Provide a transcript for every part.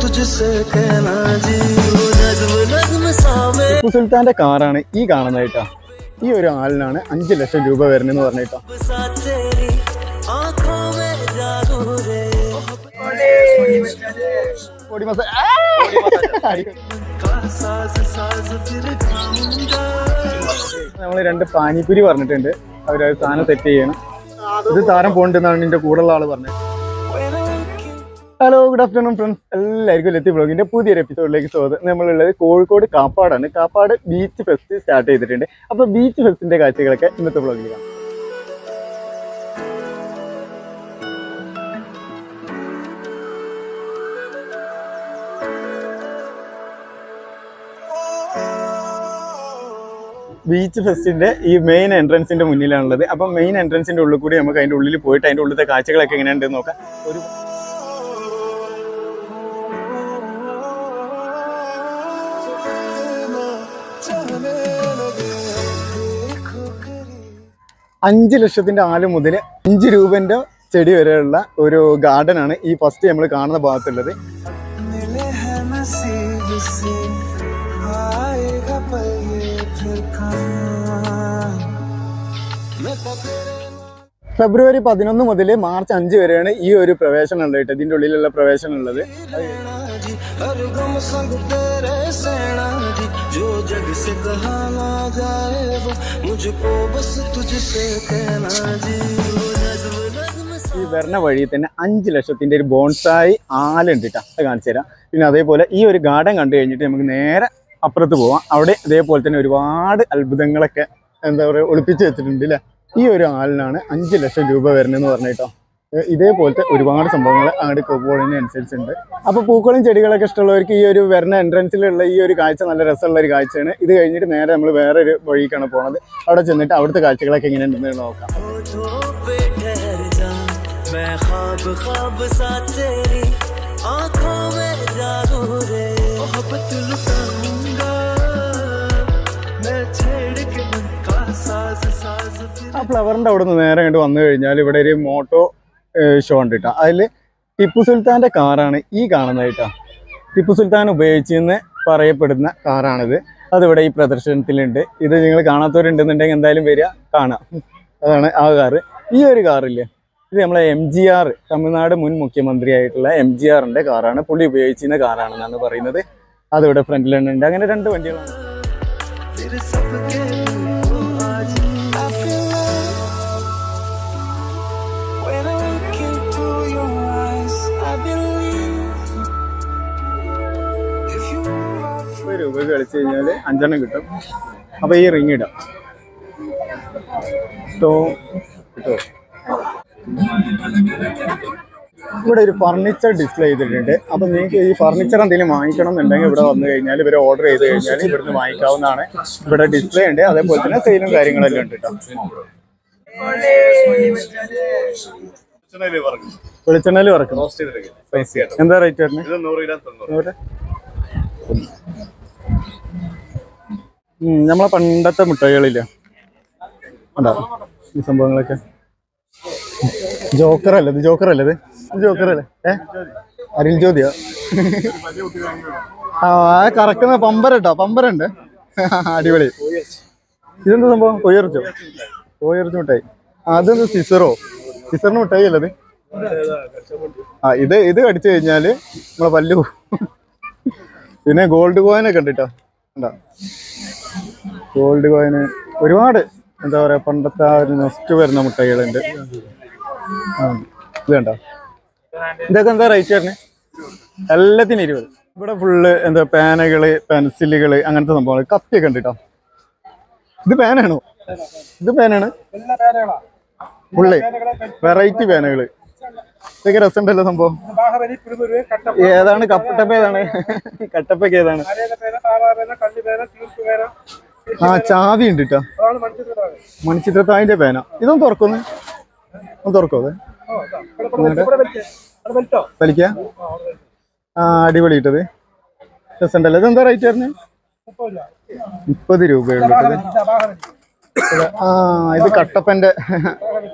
तुझसे कहना जी वो नज्म नज्म सा में ടിപ്പു സുൽത്താന്റെ കാറാണ് ഈ കാണുന്നത് കേട്ടോ ഈ ഒരു ആളിനാണ് അഞ്ച് ലക്ഷം രൂപ വരുന്നതെന്ന് പറഞ്ഞിട്ടോ सा तेरी आंखों में जादू रे ഓടി മസ- ആ! का साज साज फिर खाऊंगा നമ്മൾ രണ്ട് പാനിപ്പുരി പറഞ്ഞിട്ടുണ്ട് അവരത് സാധനം സെറ്റ് ചെയ്യണം ഇത് താരം പോകണ്ടെന്നാണ് എന്റെ കൂടെയുള്ള ആള് പറഞ്ഞത് ഹലോ ഗുഡ് ആഫ്റ്റർനൂൺ ഫ്രണ്ട്സ് എല്ലാവർക്കും ലത്തി ബ്ലോഗിന്റെ പുതിയൊരു എപ്പിസോഡിലേക്ക് സ്വാഗതം നമ്മളുള്ളത് കോഴിക്കോട് കാപ്പാടാണ് കാപ്പാട് ബീച്ച് ഫെസ്റ്റ് സ്റ്റാർട്ട് ചെയ്തിട്ടുണ്ട് അപ്പൊ ബീച്ച് ഫെസ്റ്റിന്റെ കാഴ്ചകളൊക്കെ ഇന്നത്തെ ബ്ലോഗിൽ കാണാം ബീച്ച് ഫെസ്റ്റിന്റെ ഈ മെയിൻ എൻട്രൻസിന്റെ മുന്നിലാണുള്ളത് അപ്പം മെയിൻ എൻട്രൻസിന്റെ ഉള്ളിൽ കൂടി നമുക്ക് അതിന്റെ ഉള്ളിൽ പോയിട്ട് അതിന്റെ ഉള്ളിലത്തെ കാഴ്ചകളൊക്കെ എങ്ങനെയുണ്ടെന്ന് നോക്കാം ഒരു അഞ്ച് ലക്ഷത്തിന്റെ ആല് മുതൽ അഞ്ച് രൂപന്റെ ചെടി വരെയുള്ള ഒരു ഗാർഡൻ ആണ് ഈ ഫസ്റ്റ് നമ്മൾ കാണുന്ന ഭാഗത്തുള്ളത് मिले हैं नसीब से आएगा पल ये फिर कहाँ मैं तो तेरे ഫെബ്രുവരി പതിനൊന്ന് മുതൽ മാർച്ച് അഞ്ച് വരെയാണ് ഈ ഒരു പ്രവേശനം ഉള്ളത് കേട്ടോ ഇതിന്റെ ഉള്ളിലുള്ള പ്രവേശനം ഉള്ളത് रहना जी हर गम संग तेरे सेना जी जो जग से कहा ना जाए वो मुझको बस तुझसे कहना जी वो नज्म नज्म सा ഈ വരുന്ന വഴി തന്നെ അഞ്ച് ലക്ഷത്തിന്റെ ഒരു ബോൺസായി ആലുണ്ട് കേട്ടോ അത് കാണിച്ചു തരാം പിന്നെ അതേപോലെ ഈ ഒരു ഗാർഡൻ കണ്ടു കഴിഞ്ഞിട്ട് നമുക്ക് നേരെ അപ്പുറത്ത് പോവാം അവിടെ ഇതേപോലെ തന്നെ ഒരുപാട് അത്ഭുതങ്ങളൊക്കെ എന്താ പറയുക ഒളിപ്പിച്ച് വെച്ചിട്ടുണ്ട് അല്ലേ ഈ ഒരു ആലിനാണ് അഞ്ച് ലക്ഷം രൂപ വരുന്നതെന്ന് പറഞ്ഞിട്ടോ ഏഹ് ഇതേപോലത്തെ ഒരുപാട് സംഭവങ്ങൾ അങ്ങോട്ട് പോകുന്നതിന് അനുസരിച്ചുണ്ട് അപ്പോൾ പൂക്കളും ചെടികളൊക്കെ ഇഷ്ടമുള്ളവർക്ക് ഈ ഒരു വരുന്ന എൻട്രൻസിലുള്ള ഈ ഒരു കാഴ്ച നല്ല രസമുള്ള ഒരു കാഴ്ചയാണ് ഇത് കഴിഞ്ഞിട്ട് നേരെ നമ്മൾ വേറൊരു വഴിക്കാണ് പോണത് അവിടെ ചെന്നിട്ട് അവിടുത്തെ കാഴ്ചകളൊക്കെ എങ്ങനെയുണ്ടെന്ന് നോക്കാം होठों पे ठहर जा मैं ख्वाब ख्वाब सा तेरी आंखों में जादू रे मोहब्बत लुटाऊंगा मैं छेड़ के मन का साज साज फिर ആ ഫ്ലവറിന്റെ അവിടെ നിന്ന് നേരെ അങ്ങോട്ട് വന്നു കഴിഞ്ഞാൽ ഇവിടെ ഒരു മോട്ടോ ഷോ ഉണ്ട് കേട്ടോ അതിൽ ടിപ്പു സുൽത്താന്റെ കാറാണ് ഈ കാണുന്നത് കേട്ടോ ടിപ്പു സുൽത്താൻ ഉപയോഗിച്ചെന്ന് പറയപ്പെടുന്ന കാറാണിത് അതിവിടെ ഈ പ്രദർശനത്തിലുണ്ട് ഇത് നിങ്ങൾ കാണാത്തവരുണ്ടെന്നുണ്ടെങ്കിൽ എന്തായാലും വരിക കാണാം അതാണ് ആ കാറ് ഈ ഒരു കാറില്ലേ ഇത് നമ്മളെ എം ജി ആർ തമിഴ്നാട് മുൻ മുഖ്യമന്ത്രിയായിട്ടുള്ള എം ജി ആറിന്റെ കാറാണ് പുള്ളി ഉപയോഗിച്ചിരുന്ന കാറാണെന്നാണ് പറയുന്നത് അതിവിടെ ഫ്രണ്ടിൽ തന്നെ ഉണ്ട് അങ്ങനെ രണ്ട് വണ്ടികളാണ് फिर सबके हो आज I feel love when I look into your eyes I believe if you move I മുപ്പത് രൂപ കളിച്ചു കഴിഞ്ഞാൽ അഞ്ചെണ്ണം കിട്ടും അപ്പൊ ഈ റിങ് ഇടാം ട്ടോ. കിട്ടോ ഇവിടെ ഒരു ഫർണിച്ചർ ഡിസ്പ്ലേ ചെയ്തിട്ടുണ്ട് അപ്പൊ നിങ്ങൾക്ക് ഈ ഫർണിച്ചർ എന്തെങ്കിലും വാങ്ങിക്കണം എന്നുണ്ടെങ്കിൽ ഇവിടെ വന്നു കഴിഞ്ഞാൽ ഇവരെ ഓർഡർ ചെയ്ത് കഴിഞ്ഞാൽ ഇവിടുന്ന് വാങ്ങിക്കാവുന്നതാണ് ഇവിടെ ഡിസ്പ്ലേ ഉണ്ട് അതേപോലെ തന്നെ സെയിലും കാര്യങ്ങളെല്ലാം ഉണ്ട് കേട്ടോ വെളിച്ചെണ്ണയിൽ വറക്കും എന്താ റേറ്റ് വരുന്നത് നൂറ് ഉം, നമ്മളെ പണ്ടത്തെ മുട്ടായികളില്ല ഉണ്ടോ ഈ സംഭവങ്ങളൊക്കെ ജോക്കർ അല്ലേ ഇത് ജോക്കർ അല്ലേ ഇത് ഇത് ജോക്കർ അല്ലേ ഏ അരിൽ ജ്യോതിയോ ആ ആ കറക്കുന്ന പമ്പര കേട്ടോ പമ്പരുണ്ട് അടിപൊളി ഇതെന്താ സംഭവം കൊയ്യറിച്ചോ കൊയ്യറിച്ച് മിഠായി ആ, അതെന്താ സിസറോ സിസറിന് മിഠായി അല്ലേ ഇത് ആ ഇത് ഇത് കടിച്ചു കഴിഞ്ഞാല് നമ്മളെ പല്ല് പോവും. പിന്നെ ഗോൾഡ് കോയിനൊക്കെ ഉണ്ട് കേട്ടോ ഉണ്ടോ ഗോൾഡ് കോയിന് ഒരുപാട് എന്താ പറയാ പണ്ടത്തെ ആ ഒരു നെസ്റ്റ് വരുന്ന മുട്ടകളുണ്ട് ആ ഇത് കണ്ടോ ഇതൊക്കെ എന്താ റേറ്റ് വരുന്നത് എല്ലാത്തിനും ഇരുപത് ഇവിടെ ഫുള്ള് എന്താ പേനകള് പെൻസിലുകള് അങ്ങനത്തെ സംഭവങ്ങൾ കപ്പിയൊക്കെ ഉണ്ട് കേട്ടോ ഇത് പേനാണോ ഇത് പേനാണ് ഫുള്ള് വെറൈറ്റി പേനകള് ഇതൊക്കെ രസമുണ്ടല്ലോ സംഭവം ഏതാണ് കപ്പട്ടപ്പ ഏതാണ് കട്ടപ്പൊക്കെ ഏതാണ് ആ ചാവി ഉണ്ട് കേട്ടോ മണിച്ചിത്രത്താഴിന്റെ പേന ഇതൊന്നും തുറക്കുന്നു ഒന്ന് തുറക്കോ അത് വലിക്ക ആ അടിപൊളി ഇട്ടത് രസമുണ്ടല്ലോ ഇതെന്താ റേറ്റ് വരുന്നത് മുപ്പത് രൂപയുള്ളൂ ഇത്. ആ ഇത് കട്ടപ്പന്റെ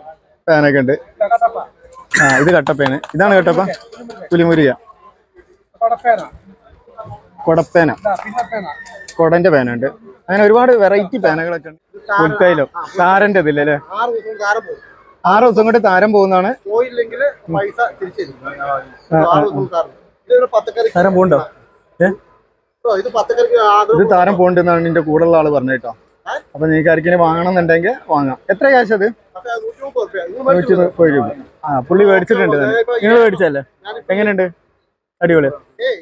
പേനൊക്കെ ഉണ്ട് ആ ഇത് കട്ടപ്പേന് ഇതാണ് കട്ടപ്പ പുലിമുരിക കൊടപ്പേന കൊടന്റെ പേന ഉണ്ട് അങ്ങനെ ഒരുപാട് വെറൈറ്റി പേനകളൊക്കെ ഉണ്ട് പുൽത്തൈലോ താരന്റെ ഇതില്ലേ അല്ലേ ആറ് ദിവസം കാരം പോകും ആറ് ദിവസം കൊണ്ട് താരം പോകുന്നതാണ് പോയില്ലെങ്കിൽ പൈസ തിരിച്ചു തരും ആറ് ദിവസം കാരം ഇതൊരു പച്ചക്കറി താരം പോകണ്ടോ ഏ ഓ, ഇത് പച്ചക്കറിക്ക് ആകെ ഇത് താരം പോകണ്ടെന്നാണ് നിന്റെ കൂടെയുള്ള ആള് പറഞ്ഞത് കേട്ടോ അപ്പൊ നിങ്ങൾക്ക് ആർക്കെങ്കിലും വാങ്ങണം എന്നുണ്ടെങ്കിൽ വാങ്ങാം എത്ര ക്യാഷ് അത് പക്ഷേ അത് നൂറ്റി മുപ്പത് റുപ്യ. ഇത് നൂറ്റി മുപ്പത് രൂപ ആ പുള്ളി മേടിച്ചിട്ടുണ്ട് നിങ്ങൾ മേടിച്ചല്ലേ എങ്ങനെയുണ്ട് അടിപൊളി ഏയ്,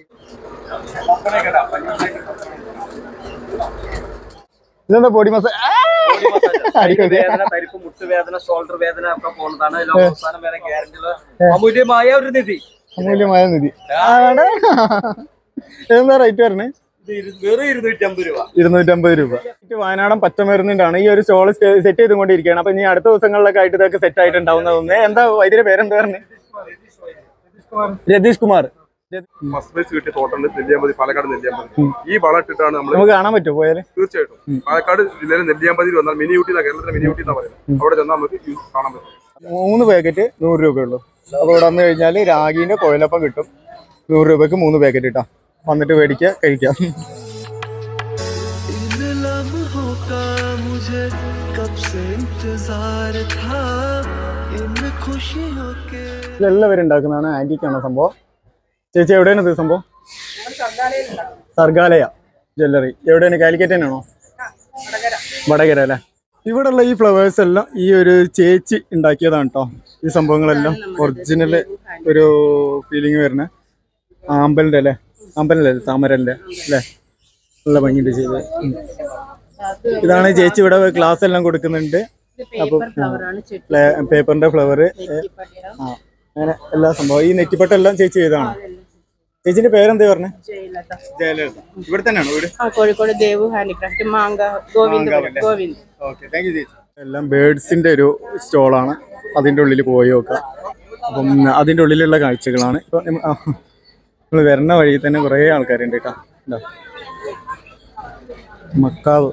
ഇതെന്താ പൊടി മസ അടിപൊളി വേദന പരിപ്പ് മുട്ടുവേദന ഷോൾഡർ വേദന ഒക്കെ പോകുന്നതാണ് ഇതിൽ അവസാനം വരെ ഗ്യാരണ്ടിയുള്ള അമൂല്യമായ ഒരു നിധി അമൂല്യമായ നിധി ആണ് എന്താ റേറ്റ് വരണേ ഇത് ഇരു- വെറും ഇരുന്നൂറ്റി അമ്പത് രൂപ ഇരുന്നൂറ്റമ്പത് രൂപ ഇത് വയനാടൻ പച്ചമരുന്നിന്റാണ് ഈ ഒരു സ്റ്റോൾ സെറ്റ് ചെയ്തുകൊണ്ടിരിക്കുകയാണ് അപ്പൊ ഇനി അടുത്ത ദിവസങ്ങളിലൊക്കെ ആയിട്ട് ഇതൊക്കെ സെറ്റ് ആയിട്ടുണ്ടാവുന്ന തോന്നുന്നത് എന്താ വൈദ്യുതി പേരെന്താ പറഞ്ഞേ രതീഷ് കുമാർ ഫസ്റ്റ് പ്രൈസ് കിട്ടിയ തോട്ടുണ്ട് നെല്ലിയാമ്പതി പാലക്കാട് നെല്ലിയാമ്പതി ഈ വളം ഇട്ടിട്ടാണ് നമ്മൾ നമുക്ക് കാണാൻ പറ്റുമോ പോയാല് തീർച്ചയായിട്ടും പാലക്കാട് ജില്ലയിലെ നെല്ലിയാമ്പതിയിൽ വന്നാൽ മിനി ഊട്ടി എന്നാ കേരളത്തിലെ മിനി ഊട്ടി എന്നാ പറയുന്നത് അവിടെ ചെന്നാൽ നമുക്ക് യൂസ് കാണാൻ പറ്റും മൂന്ന് പാക്കറ്റ് നൂറ് രൂപയുള്ളൂ അപ്പൊ ഇവിടെ വന്നു കഴിഞ്ഞാൽ രാഗിന്റെ കോയിലപ്പം കിട്ടും നൂറ് രൂപയ്ക്ക് മൂന്ന് പാക്കറ്റ് ഇട്ടാ വന്നിട്ട് മേടിക്കുക കഴിക്കാം इन लम्हों का मुझे कब से इंतजार था इन खुशियों के ഇതെല്ലാവരും ഉണ്ടാക്കുന്നതാണ് ആന്റിക്കാണ് സംഭവം ചേച്ചി എവിടെയാണ് ഇത് സംഭവം സർഗാലയ ജ്വല്ലറി എവിടെയാണ് കാലിക്കറ്റ് തന്നെയാണോ വടകര അല്ലേ ഇവിടെയുള്ള ഈ ഫ്ലവേഴ്സ് എല്ലാം ഈ ഒരു ചേച്ചി ഉണ്ടാക്കിയതാണ് കേട്ടോ ഈ സംഭവങ്ങളെല്ലാം ഒറിജിനൽ ഒരു ഫീലിംഗ് വരുന്ന ആമ്പലിന്റെ അല്ലേ ആമ്പലിന്റെ അല്ലേ താമരന്റെ അല്ലേ നല്ല ഭംഗിയുണ്ട് ചെയ്ത് ഉം. ഇതാണ് ചേച്ചി ഇവിടെ ക്ലാസ് എല്ലാം കൊടുക്കുന്നുണ്ട് അപ്പം പേപ്പറിന്റെ ഫ്ലവർ ആ അങ്ങനെ എല്ലാ സംഭവം ഈ നെറ്റിപ്പട്ട എല്ലാം ചേച്ചി ചെയ്താണ് ചേച്ചിന്റെ പേരെന്താ പറഞ്ഞേ ജയലളിത ഇവിടെ തന്നെയാണോ വീട് ആ കോഴിക്കോട് ദേവു ഹാൻഡിക്രാഫ്റ്റ് മാങ്ക ഗോവിന്ദ് മാങ്കാവല്ലേ? ഗോവിന്ദ് ഓക്കെ താങ്ക് യു ചേച്ചി എല്ലാം ബേഡ്സിന്റെ ഒരു സ്റ്റോളാണ് അതിന്റെ ഉള്ളിൽ പോയി നോക്കാം അപ്പം അതിന്റെ ഉള്ളിലുള്ള കാഴ്ചകളാണ് ഇപ്പൊ നമ്മൾ വരുന്ന വഴി തന്നെ കുറേ ആൾക്കാരുണ്ട് കേട്ടോ ഇതാ. മക്കാവ്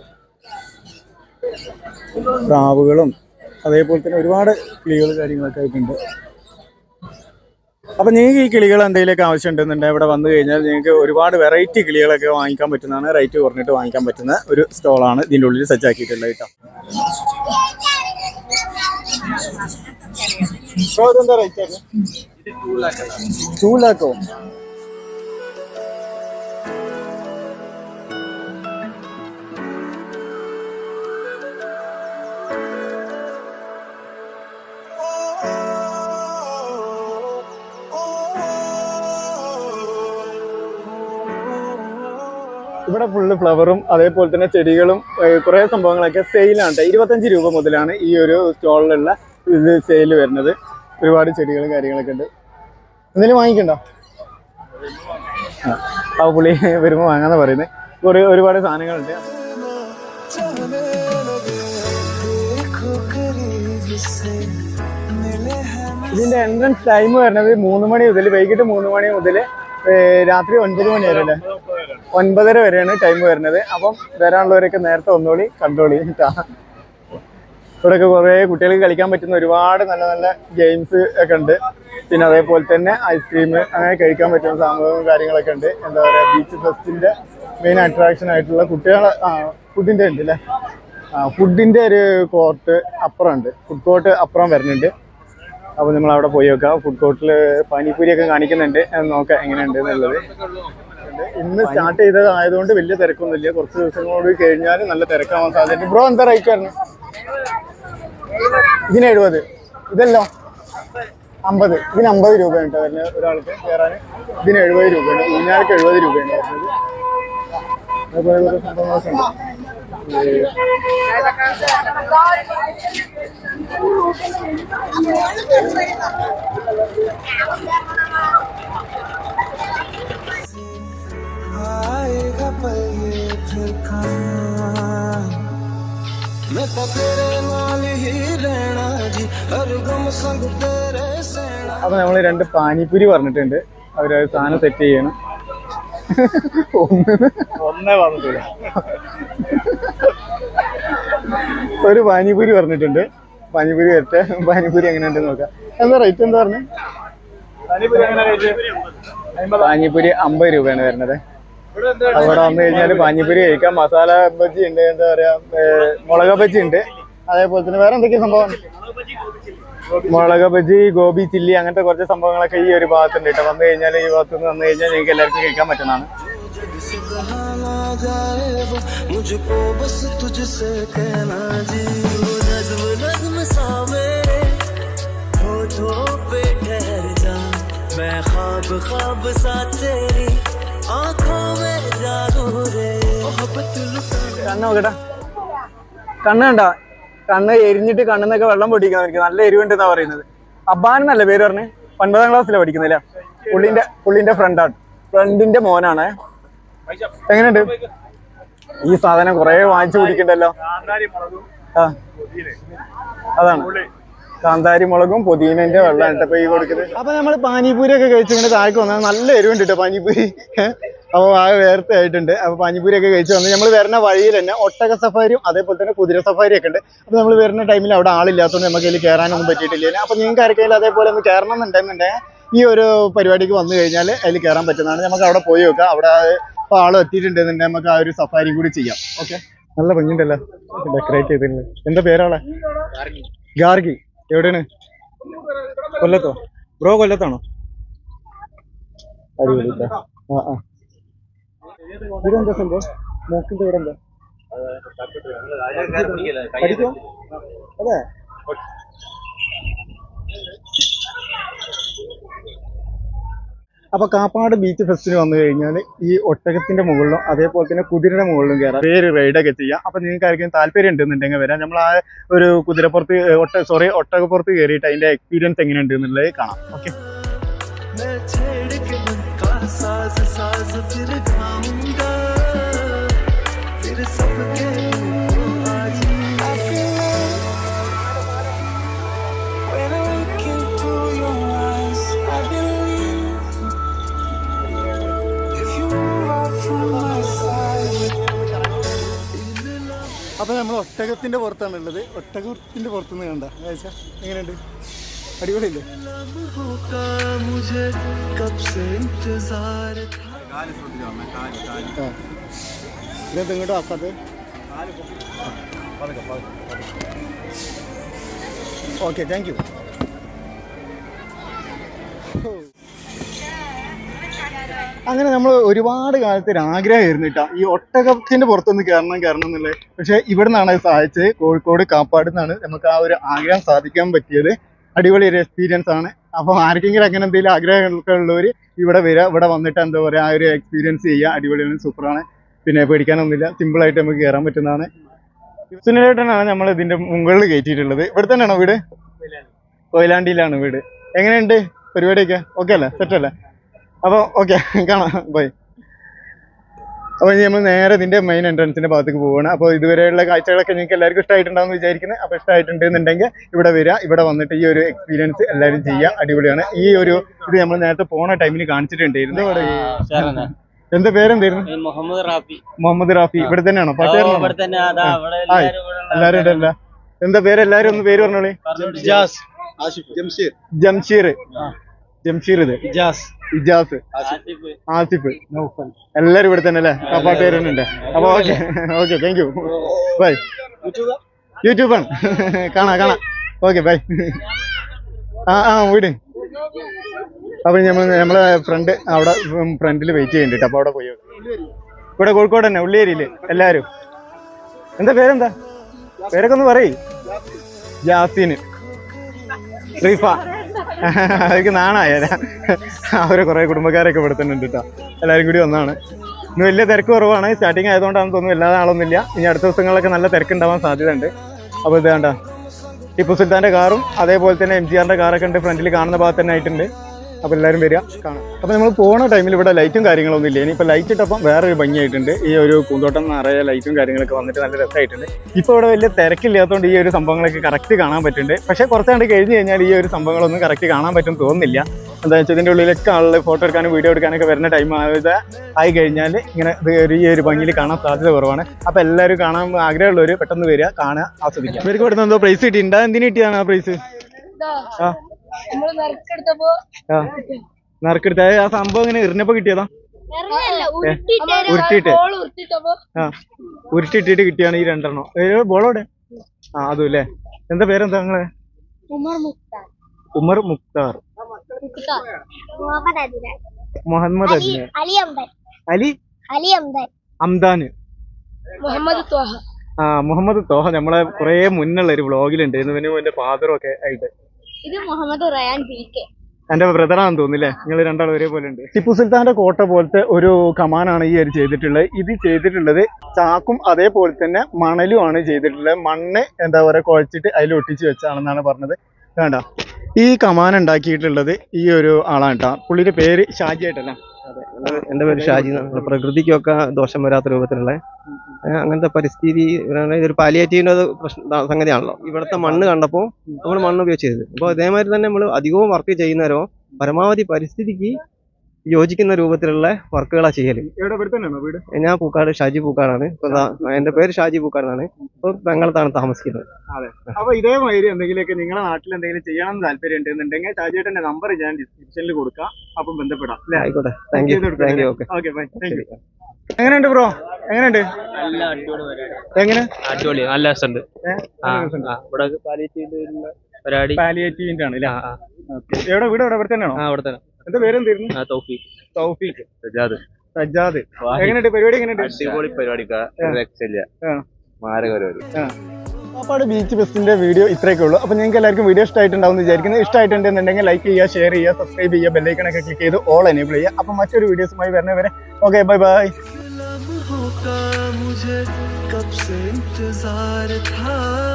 പ്രാവുകളും അതേപോലെ തന്നെ ഒരുപാട് കിളികൾ കാര്യങ്ങളൊക്കെ ആയിട്ടുണ്ട് അപ്പൊ നിങ്ങൾക്ക് ഈ കിളികൾ എന്തെങ്കിലുമൊക്കെ ആവശ്യം ഉണ്ടെന്നുണ്ടെങ്കിൽ ഇവിടെ വന്നു കഴിഞ്ഞാൽ നിങ്ങൾക്ക് ഒരുപാട് വെറൈറ്റി കിളികളൊക്കെ വാങ്ങിക്കാൻ പറ്റുന്നതാണ് റേറ്റ് കുറഞ്ഞിട്ട് വാങ്ങിക്കാൻ പറ്റുന്ന ഒരു സ്റ്റോളാണ് ഇതിൻ്റെ ഉള്ളിൽ സജ്ജാക്കിയിട്ടുള്ളത് കേട്ടോ ബ്രോ, ഇതെന്താ റേറ്റ് ടൂ ലാക്കോ ഇവിടെ ഫുള്ള് ഫ്ലവറും അതേപോലെ തന്നെ ചെടികളും കുറെ സംഭവങ്ങളൊക്കെ സെയിലാണ് ട്ടോ. ഇരുപത്തഞ്ച് രൂപ മുതലാണ് ഈ ഒരു സ്റ്റോളിലുള്ള ഇത് സെയിൽ വരുന്നത് ഒരുപാട് ചെടികളും കാര്യങ്ങളൊക്കെ ഉണ്ട് എന്തെങ്കിലും വാങ്ങിക്കണ്ടോ ആ ആ പുള്ളി വരുമ്പോൾ വാങ്ങാന്ന് പറയുന്നത് കുറേ ഒരുപാട് സാധനങ്ങളുണ്ട് जाने लगे देखो करीब से मिले हैं ഇതിന്റെ എൻട്രൻസ് ടൈം വരുന്നത് മൂന്ന് മണി മുതൽ വൈകിട്ട് മൂന്ന് മണി മുതൽ രാത്രി ഒൻപത് മണി വരെ അല്ലേ ഒൻപതര വരെയാണ് ടൈം വരുന്നത് അപ്പം വരാനുള്ളവരൊക്കെ നേരത്തെ ഒന്നുകൂടി കണ്ടോളി ട്ടാ. ഇവിടെയൊക്കെ കുറേ കുട്ടികൾക്ക് കളിക്കാൻ പറ്റുന്ന ഒരുപാട് നല്ല നല്ല ഗെയിംസ് ഒക്കെ ഉണ്ട് പിന്നെ അതേപോലെ തന്നെ ഐസ്ക്രീം അങ്ങനെ കഴിക്കാൻ പറ്റുന്ന സംഭവവും കാര്യങ്ങളൊക്കെ ഉണ്ട് എന്താ പറയുക ബീച്ച് ഫെസ്റ്റിന്റെ മെയിൻ അട്രാക്ഷൻ ആയിട്ടുള്ള കുട്ടികളെ ആ ഫുഡിന്റെ ഉണ്ട് അല്ലേ ആ ഫുഡിന്റെ ഒരു കോർട്ട് അപ്പുറം ഉണ്ട് ഫുഡ് കോർട്ട് അപ്പുറം വരുന്നുണ്ട് അപ്പോൾ നമ്മൾ അവിടെ പോയി നോക്കാം ഫുഡ് കോർട്ടിൽ പാനിപ്പൂരിയൊക്കെ കാണിക്കുന്നുണ്ട് എന്ന് നോക്കാം എങ്ങനെയുണ്ട് എന്നുള്ളത് ഇന്ന് സ്റ്റാർട്ട് ചെയ്തത് ആയതുകൊണ്ട് വലിയ തിരക്കൊന്നുമില്ല കുറച്ച് ദിവസങ്ങളോട് കഴിഞ്ഞാൽ നല്ല തിരക്കാവാൻ സാധ്യത ബ്രോ എന്താ റേറ്റ് വരുന്നത് ഇതിന് എഴുപത് ഇതല്ലോ അമ്പത് ഇതിന് അമ്പത് രൂപയാണ് കേട്ടോ വരുന്നത് ഒരാൾക്ക് കയറാൻ ഇതിന് എഴുപത് രൂപയാണ് ഊഞ്ഞാൾക്ക് എഴുപത് രൂപയാണ് വരുന്നത് അതേപോലെ കുറേ സംഭവങ്ങളൊക്കെ ഉണ്ട് आएगा पल ये फिर कहाँ मैं तो तेरे नाल ही रहना जी हर गम संग तेरे सेना അപ്പൊ നമ്മൾ രണ്ട് പാനിപ്പൂരി പറഞ്ഞിട്ടുണ്ട് അവര് സാധനം സെറ്റ് ചെയ്യണം ഒന്ന് ഒന്നേ പറഞ്ഞിട്ടില്ല ഒരു പാനിപ്പൂരി പറഞ്ഞിട്ടുണ്ട് പാനിപ്പൂരി വരട്ടെ പാനിപ്പൂരി എങ്ങനെ ഉണ്ടെന്ന് നോക്കാം എന്താ റേറ്റ് എന്താ പറഞ്ഞത് പാനിപ്പൂരി അമ്പത് രൂപയാണ് വരുന്നത് അവിടെ വന്നു കഴിഞ്ഞാൽ പാനിപ്പൂരി കഴിക്കാം മസാല ബജ്ജി ഉണ്ട് എന്താ പറയാ ഏ, മുളക് ബജ്ജി ഉണ്ട് അതേപോലെ തന്നെ വേറെ എന്തൊക്കെയാ സംഭവം മുളക് ബജ്ജി ഗോബി ചില്ലി അങ്ങനത്തെ കുറച്ച് സംഭവങ്ങളൊക്കെ ഈ ഒരു ഭാഗത്തുണ്ട് കേട്ടോ വന്നു കഴിഞ്ഞാൽ ഈ ഭാഗത്ത് നിന്ന് വന്നു കഴിഞ്ഞാൽ നിങ്ങൾക്ക് എല്ലാവർക്കും കഴിക്കാൻ പറ്റുന്നതാണ് से कहा ना जाए वो मुझको बस तुझसे कहना जी वो नज्म नज्म सा मेरे होठों पे ठहर जा मैं ख्वाब ख्वाब सा तेरी आंखों में जागू रे मोहब्बत लुटा കണ്ണ് നോക്കട്ടെ കണ്ണ് കണ്ട കണ്ണ് എരിഞ്ഞിട്ട് കണ്ണിന്നൊക്കെ വെള്ളം പൊടിക്കാൻ എനിക്ക് നല്ല എരിവുണ്ടെന്നാ പറയുന്നത് അബ്ബാൻ എന്നല്ലേ പേര് പറഞ്ഞ് ഒൻപതാം ക്ലാസ്സിലാണ് പഠിക്കുന്നില്ല പുള്ളിന്റെ പുള്ളിന്റെ ഫ്രണ്ടാണ് ഫ്രണ്ടിന്റെ മോനാണ് എങ്ങനെയുണ്ട് ഈ സാധനം കുറെ വാങ്ങിച്ചു കുടിക്കണ്ടല്ലോ ആ അതാണ് കാന്താരി മുളകും പുതിനന്റെ വെള്ളമാണ് കേട്ടോ ഈ കൊടുക്കുന്നത് അപ്പൊ നമ്മൾ പാനിപൂരി ഒക്കെ കഴിച്ച് ഇങ്ങനെ താഴേക്ക് വന്നാൽ നല്ല എരിവുണ്ട് കേട്ടോ പാനിപൂരി അപ്പോൾ ആ വേർത്തെ ആയിട്ടുണ്ട് അപ്പൊ പാനിപൂരി ഒക്കെ കഴിച്ച് വന്ന് നമ്മൾ വരുന്ന വഴിയിൽ തന്നെ ഒട്ടക സഫാരിയും അതേപോലെ തന്നെ കുതിര സഫാരി ഒക്കെ ഉണ്ട് അപ്പൊ നമ്മൾ വരുന്ന ടൈമിൽ അവിടെ ആളില്ലാത്തതുകൊണ്ട് നമുക്ക് അതിൽ കയറാനൊന്നും പറ്റിയിട്ടില്ല അപ്പൊ നിങ്ങൾക്ക് ആർക്കെങ്കിലും അതേപോലെ ഒന്ന് കയറണം എന്നുണ്ടെന്നുണ്ടെങ്കിൽ ഈ ഒരു പരിപാടിക്ക് വന്നു കഴിഞ്ഞാൽ അതിൽ കയറാൻ പറ്റുന്നതാണ് നമുക്ക് അവിടെ പോയി നോക്കാം അവിടെ ഇപ്പൊ ആൾ എത്തിയിട്ടുണ്ടെന്നുണ്ടെങ്കിൽ നമുക്ക് ആ ഒരു സഫാരി കൂടി ചെയ്യാം ഓക്കെ നല്ല ഭംഗിയുണ്ടല്ലോ ഡെക്കറേറ്റ് ചെയ്തിട്ടുണ്ട് എന്താ പേരാളെ ഗാർഗി എവിടെയാണ് കൊല്ലത്തോ ബ്രോ കൊല്ലത്താണോ അടിപൊളി ട്ടോ. ആ ആ ഇതെന്താ സംഭവം മോക്കിന്റെ ഇവിടെ എന്താ പഠിക്കുവാ? അതെ അപ്പൊ കാപ്പാട് ബീച്ച് ഫെസ്റ്റിന് വന്നു കഴിഞ്ഞാൽ ഈ ഒട്ടകത്തിന്റെ മുകളിലും അതേപോലെ തന്നെ കുതിരയുടെ മുകളിലും കയറാം പേര് റൈഡൊക്കെ ചെയ്യാം അപ്പൊ നിങ്ങൾക്ക് ആർക്കും താല്പര്യം ഉണ്ടെന്നുണ്ടെങ്കിൽ വരാം നമ്മൾ ആ ഒരു കുതിരപ്പുറത്ത് ഏ, ഒട്ട സോറി ഒട്ടകപ്പുറത്ത് കയറിയിട്ട് അതിന്റെ എക്സ്പീരിയൻസ് എങ്ങനെയുണ്ട് എന്നുള്ളത് കാണാം ഓക്കെ मैं छेड़ के मन का साज साज फिर गाऊंगा फिर सबके दिल को आज I feel love when I look into your eyes. I believe if you move out from my side. അപ്പൊ നമ്മൾ ഒട്ടകത്തിന്റെ പുറത്താണ് ഉള്ളത് ഒട്ടകത്തിന്റെ പുറത്തുനിന്ന് കണ്ട ആഴ്ച എങ്ങനെയുണ്ട് അടിപൊളിയില്ലേ लम्हों का मुझे कब से इंतजार था ആ ഇതെന്താ ഇങ്ങോട്ട് ആക്കാതെ ഓക്കെ താങ്ക് യു അങ്ങനെ നമ്മൾ ഒരുപാട് കാലത്ത് ഒരു ആഗ്രഹമായിരുന്നു കേട്ടോ ഈ ഒട്ടകത്തിന്റെ പുറത്തൊന്ന് കയറണം കയറണം എന്നുള്ളത് പക്ഷെ ഇവിടെ നിന്നാണ് അത് സാധിച്ചത് കോഴിക്കോട് കാപ്പാട് നിന്നാണ് നമുക്ക് ആ ഒരു ആഗ്രഹം സാധിക്കാൻ പറ്റിയത് അടിപൊളി ഒരു എക്സ്പീരിയൻസ് ആണ് അപ്പോൾ ആർക്കെങ്കിലും അങ്ങനെ എന്തെങ്കിലും ആഗ്രഹങ്ങളൊക്കെ ഉള്ളവർ ഇവിടെ വരിക ഇവിടെ വന്നിട്ട് എന്താ പറയുക ആ ഒരു എക്സ്പീരിയൻസ് ചെയ്യുക അടിപൊളിയാണ് സൂപ്പറാണ് പിന്നെ പേടിക്കാനൊന്നുമില്ല സിമ്പിളായിട്ട് നമുക്ക് കയറാൻ പറ്റുന്നതാണ് സുനിലേട്ടനാണ് നമ്മൾ ഇതിന്റെ മുകളിൽ കയറ്റിയിട്ടുള്ളത് ഇവിടെ തന്നെയാണോ വീട് കൊയിലാണ്ടിയിലാണ് വീട് എങ്ങനെയുണ്ട് പരിപാടിയൊക്കെ ഓക്കെ അല്ലേ സെറ്റ് അല്ലേ അപ്പോൾ ഓക്കെ കാണാം ബൈ അപ്പോൾ നമ്മൾ നേരെ ഇതിന്റെ മെയിൻ എൻട്രൻസിന്റെ ഭാഗത്തേക്ക് പോവുകയാണ് അപ്പോൾ ഇതുവരെയുള്ള കാഴ്ചകളൊക്കെ നിങ്ങൾക്ക് എല്ലാവർക്കും ഇഷ്ടമായിട്ടുണ്ടാവും എന്ന് വിചാരിക്കുന്നത് അപ്പോൾ ഇഷ്ടമായിട്ടുണ്ടെന്നുണ്ടെങ്കിൽ ഇവിടെ വരിക ഇവിടെ വന്നിട്ട് ഈ ഒരു എക്സ്പീരിയൻസ് എല്ലാവരും ചെയ്യുക അടിപൊളിയാണ് ഈ ഒരു ഇത് നമ്മൾ നേരത്തെ പോണ ടൈമിൽ കാണിച്ചിട്ടുണ്ടായിരുന്നു ഇവിടെ ഈ- എന്താ പേരെന്തായിരുന്നു മുഹമ്മദ് റാഫി മുഹമ്മദ് റാഫി ഇവിടെ തന്നെയാണോ പാട്ടുകാരനാണോ ഇവിടെ തന്നെ അതാ അവിടെ ഹായ് എല്ലാവരും ഇവിടെ ഉള്ള എല്ലാവരും ഇടല്ല എന്താ പേര് എല്ലാവരും ഒന്ന് പേര് പറഞ്ഞോളി ഇജാസ് ജംഷീർ ജംഷീർ ഇത് ഇജാസ് ഇജാസ് ആസിഫ് ആസിഫ് എല്ലാരും ഇവിടെ തന്നെ അല്ലേ ആ പാട്ടുകാരനുണ്ട് അപ്പൊ okay okay thank you bye യൂട്യൂബാണ് കാണാം കാണാം ഓക്കെ ബൈ ആ ആ വീട് അപ്പൊ നമ്മൾ നമ്മളെ ഫ്രണ്ട് അവിടെ ഫ്രണ്ടിൽ വെയിറ്റ് ചെയ്യുന്നുണ്ട് അപ്പൊ അവിടെ പോയി നോക്കാം. ഇവിടെ കോഴിക്കോട് തന്നെ ഉള്ളിയേരിയില് എല്ലാരും എന്താ പേരെന്താ പേരൊക്കെ ഒന്ന് പറയ് ജാസിന് റീഫ അവർക്ക് നാണായാല അവരെ കുറെ കുടുംബക്കാരൊക്കെ ഇവിടെ തന്നെ ഉണ്ട് കേട്ടോ എല്ലാവരും കൂടി വന്നാണ് ഇന്ന് വലിയ തിരക്ക് കുറവാണ് സ്റ്റാർട്ടിങ് ആയതുകൊണ്ടാണെന്ന് തോന്നുന്നു എല്ലാ ആളൊന്നുമില്ല ഇനി അടുത്ത ദിവസങ്ങളിലൊക്കെ നല്ല തിരക്കുണ്ടാവാൻ സാധ്യതയുണ്ട് അപ്പോൾ ഇത് വേണ്ട ടിപ്പു സുൽത്താന്റെ കാറും അതേപോലെ തന്നെ എം ജി ആറിന്റെ കാറൊക്കെ ഉണ്ട് ഫ്രണ്ടിൽ കാണുന്ന ഭാഗത്ത് തന്നെ ആയിട്ടുണ്ട് അപ്പോൾ എല്ലാവരും വരിക കാണാം അപ്പോൾ നമ്മൾ പോണ ടൈമിൽ ഇവിടെ ലൈറ്റും കാര്യങ്ങളൊന്നും ഇല്ല ഇനിയിപ്പോൾ ലൈറ്റ് ഇട്ടപ്പം വേറൊരു ഭംഗിയായിട്ടുണ്ട് ഈ ഒരു പൂന്തോട്ടം നിറയെ ലൈറ്റും കാര്യങ്ങളൊക്കെ വന്നിട്ട് നല്ല രസമായിട്ടുണ്ട് ഇപ്പോൾ ഇവിടെ വലിയ തിരക്കില്ലാത്തതുകൊണ്ട് ഈ ഒരു സംഭവങ്ങളൊക്കെ കറക്റ്റ് കാണാൻ പറ്റുന്നുണ്ട് പക്ഷേ കുറച്ചാണ്ട് കഴിഞ്ഞ് കഴിഞ്ഞാൽ ഈ ഒരു സംഭവങ്ങളൊന്നും കറക്റ്റ് കാണാൻ പറ്റും തോന്നുന്നില്ല എന്താ വെച്ചാൽ ഇതിൻ്റെ ഉള്ളിലൊക്കെ ആളുകൾ ഫോട്ടോ എടുക്കാനും വീഡിയോ എടുക്കാനൊക്കെ വരുന്ന ടൈം ആയത് ആയി കഴിഞ്ഞാൽ ഇങ്ങനെ ഇത് ഒരു ഈ ഒരു ഭംഗിയിൽ കാണാൻ സാധ്യത കുറവാണ് അപ്പോൾ എല്ലാവരും കാണാൻ ആഗ്രഹമുള്ളവർ പെട്ടെന്ന് വരിക കാണുക ആസ്വദിക്കുക ഇവർക്ക് ഇവിടുന്ന് എന്തോ പ്രൈസ് കിട്ടിയിട്ടുണ്ടോ എന്തിനു കിട്ടിയതാണ് ആ പ്രൈസ് ആ നമ്മള് നറുക്കെടുത്തപ്പോ ആ നറുക്കെടുത്ത ആ സംഭവം ഇങ്ങനെ എറിഞ്ഞപ്പോ കിട്ടിയതാ ഉരുട്ടിയിട്ട് ബോൾ ഉരുട്ടിട്ടപ്പോ ആ ഉരുട്ടിട്ടിട്ട് കിട്ടിയാണ് ഈ രണ്ടെണ്ണം ബോളോടെ ആ അതും അല്ലേ എന്താ പേരെന്താ നിങ്ങളെ ഉമർ മുക്താർ ഉമർ മുക്താർ മുക്താർ മുഹമ്മദ് അദിനാൻ മുഹമ്മദ് അജ്മൽ അലി അംബൻ അലി അലി അംബൻ അംദാന് മുഹമ്മദ് ത്വാഹ ആ മുഹമ്മദ് തോഹ നമ്മളെ കുറെ മുന്നുള്ള ഒരു വ്ളോഗിലുണ്ട് ഇവനും എന്റെ ഫാദറും ഒക്കെ ആയിട്ട് ഇത് മുഹമ്മദ് റയാൻ പി കെ എന്റെ ബ്രദറാണെന്ന് തോന്നുന്നില്ലേ നിങ്ങൾ രണ്ടാളും ഒരേപോലെ ഉണ്ട് ടിപ്പു സുൽത്താന്റെ കോട്ട പോലത്തെ ഒരു കമാനാണ് ഈ ഒരു ചെയ്തിട്ടുള്ളത് ഇത് ചെയ്തിട്ടുള്ളത് ചാക്കും അതേപോലെ തന്നെ മണലുമാണ് ചെയ്തിട്ടുള്ളത് മണ്ണ് എന്താ പറയുക കുഴച്ചിട്ട് അതിൽ ഒട്ടിച്ച് വെച്ചാണെന്നാണ് പറഞ്ഞത് വേണ്ട ഈ കമാൻ ഉണ്ടാക്കിയിട്ടുള്ളത് ഈ ഒരു ആളാണ് കേട്ടോ പുള്ളിയുടെ പേര് ഷാജി ആയിട്ടല്ല എൻ്റെ പേര് ഷാജി എന്നാണ് പ്രകൃതിക്കൊക്കെ ദോഷം വരാത്ത രൂപത്തിലുള്ള ഏഹ് അങ്ങനത്തെ പരിസ്ഥിതി ഏഹ് ഇതൊരു പാലിയേറ്റീവിൻ്റെ പ്രശ്ന സംഗതിയാണല്ലോ ഇവിടുത്തെ മണ്ണ് കണ്ടപ്പോൾ നമ്മൾ മണ്ണ് ഉപയോഗിച്ച് ചെയ്തത് അപ്പോൾ അതേമാതിരി തന്നെ നമ്മൾ അധികവും വർക്ക് ചെയ്യുന്നവരോ പരമാവധി പരിസ്ഥിതിക്ക് യോജിക്കുന്ന രൂപത്തിലുള്ള വർക്കുകളാണ് ചെയ്യല് എവിടെ ഇവിടെ തന്നെയാണോ വീട് ഞാൻ പൂക്കാട് ഷാജി പൂക്കാടാണ് ഇപ്പൊ ദാ എൻ്റെ പേര് ഷാജി പൂക്കാടാണ് ഇപ്പോൾ ബംഗളത്താണ് താമസിക്കുന്നത് അപ്പൊ ഇതേമാതിരി എന്തെങ്കിലുമൊക്കെ നിങ്ങളുടെ നാട്ടിൽ എന്തെങ്കിലും ചെയ്യണം എന്ന് താല്പര്യം ഉണ്ടെന്നുണ്ടെങ്കിൽ ഷാജിയേട്ടന്റെ നമ്പർ ഞാൻ ഡിസ്ക്രിപ്ഷനിൽ കൊടുക്കാം അപ്പം ബന്ധപ്പെടാം അല്ലേ ആയിക്കോട്ടെ thank you thank you okay okay bye thank you എങ്ങനെയുണ്ട് ബ്രോ എങ്ങനെയുണ്ട് നല്ല അടിപൊളി പരിപാടി എങ്ങനെ അടിപൊളി നല്ല രസമുണ്ട് ഏ? ആ ആ, ഇവിടെ പാലിയേറ്റീവ് പരിപാടി പാലിയേറ്റീവിന്റെ ആണ് അല്ലേ ആ ആ Okay. എവിടെ വീട് എവിടെ ഇവിടെ തന്നെയാണോ ആ അവിടെ തന്നെ എന്താ പേരെന്തായിരുന്നു ആ തോഫീക്ക് തൗഫീഖ് സജ്ജാദ് എങ്ങനെയുണ്ട് പരിപാടി എങ്ങനെയുണ്ട് അടിപൊളി പരിപാടിക്കാ രക്ഷയില്ല ആ. മാരക പരിപാടി പാപ്പാട് ബീച്ച് ബസ്സിന്റെ വീഡിയോ ഇത്രയൊക്കെ ഉള്ളൂ അപ്പോൾ നിങ്ങൾക്ക് എല്ലാവർക്കും വീഡിയോ ഇഷ്ടമായിട്ടുണ്ടാവും എന്ന് വിചാരിക്കുന്നു ഇഷ്ടമായിട്ടുണ്ടെന്നുണ്ടെങ്കിൽ ലൈക്ക് ചെയ്യുക ഷെയർ ചെയ്യുക സബ്സ്ക്രൈബ് ചെയ്യുക ബെല്ലൈക്കണൊക്കെ ക്ലിക്ക് ചെയ്ത് ഓൾ എനേബിൾ ചെയ്യുക അപ്പോൾ മറ്റൊരു വീഡിയോസുമായി വരുന്നവരെ ഓക്കെ ബൈ ബൈ लम्हों का मुझे कब से इंतजार था